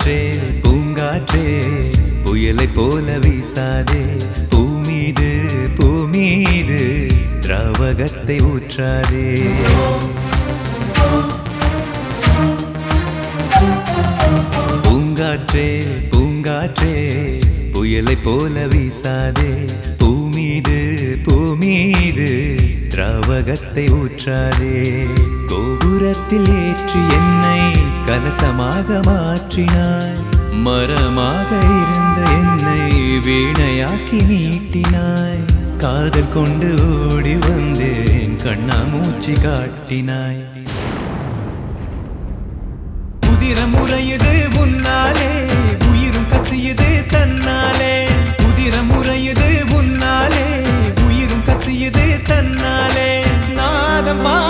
பூங்காற்றே பூங்காற்றே புயலை போல வீசாதே பூமீது பூமீது திராவகத்தை ஊற்றாதே பூங்காற்றே பூங்காற்றே புயலை போல வீசாதே பூமீது பூமீது திராவகத்தை ஊற்றாதே கோபுரத்தில் ஏற்றி என்னை கலசமாக மாற்றினாய் மரமாக இருந்த என்னை வீணையாக்கி நீட்டினாய் காதல் கொண்டு ஓடி வந்தேன் கண்ணாமூச்சி காட்டினாய் குதிர முறையுது முன்னாலே உயிரும் கசியுது தன்னாலே குதிர முறையுது முன்னாலே உயிரும் கசியுது தன்னாலே நாதம் பா